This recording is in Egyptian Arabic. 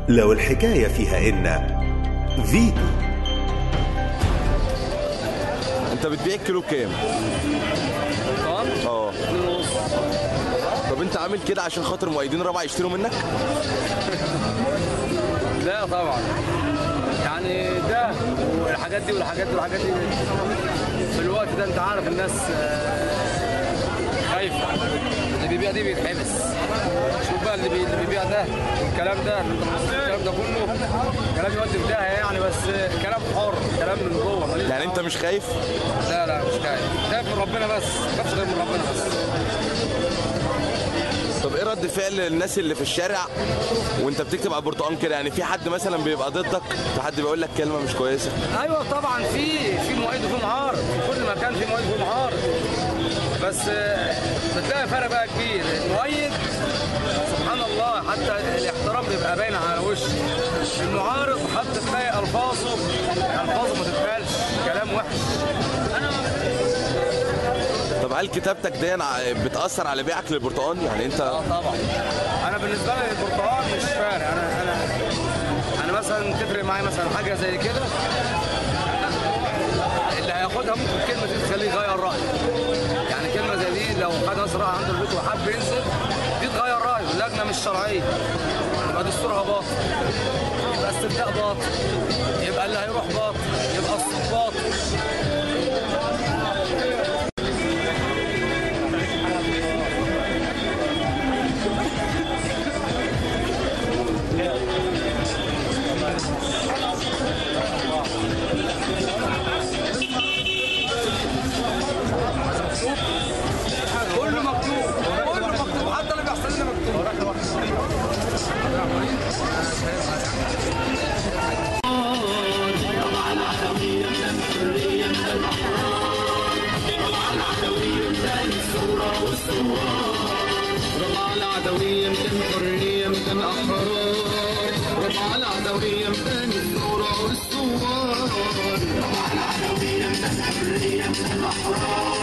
لو الحكاية فيها إن فيتو انت بتبيع الكيلو بكام؟ اه طب انت عامل كده عشان خاطر مؤيدين رابعه يشتروا منك؟ لا طبعا يعني ده والحاجات دي والحاجات دي والحاجات دي في الوقت ده انت عارف الناس آه، خايفه اللي بيبيع دي بيتحبس شوف بقى اللي, بي... اللي بيبيع ده والكلام ده الكلام ده كله كلام يودي في داهيه يعني بس كلام حر كلام من جوه ماليش يعني انت دعوة. مش خايف؟ لا لا مش خايف خايف من ربنا بس ما خافش غير من ربنا بس طب ايه رد فعل الناس اللي في الشارع وانت بتكتب على البرتقال كده يعني في حد مثلا بيبقى ضدك في حد بيقول لك كلمه مش كويسه ايوه طبعا في في مؤيد وفي معارض في كل مكان في مؤيد وفي معارض بس آه، بتلاقي فرق بقى كبير المؤيد سبحان الله حتى الاحترام بيبقى باين على وشه المعارض حتى تلاقي الفاظه الفاظه ما تتقالش كلام وحش طب هل كتابتك دي بتاثر على بيعك للبرتقال يعني انت اه طبعا انا بالنسبه لي البرتقال مش فارق انا انا انا مثلا تفرق معايا مثلا حاجه زي كده اللي هياخدها ممكن كلمه دي تخليه يغير رايه يعني كلمه زي دي لو خد اسرع عنده البيت وحب ينزل دي تغير رايه اللجنه مش شرعيه يبقى دستورها باطل يبقى استفتاء باطل يبقى اللي هيروح باطل يبقى الصوت باطل كله مكتوب كله مكتوب حتى اللي بيحصل لنا مكتوب رفع العدوية متن حرية متن أحرار رفع العدوية متن الثورة والثوار رفع العدوية متن حرية متن أحرار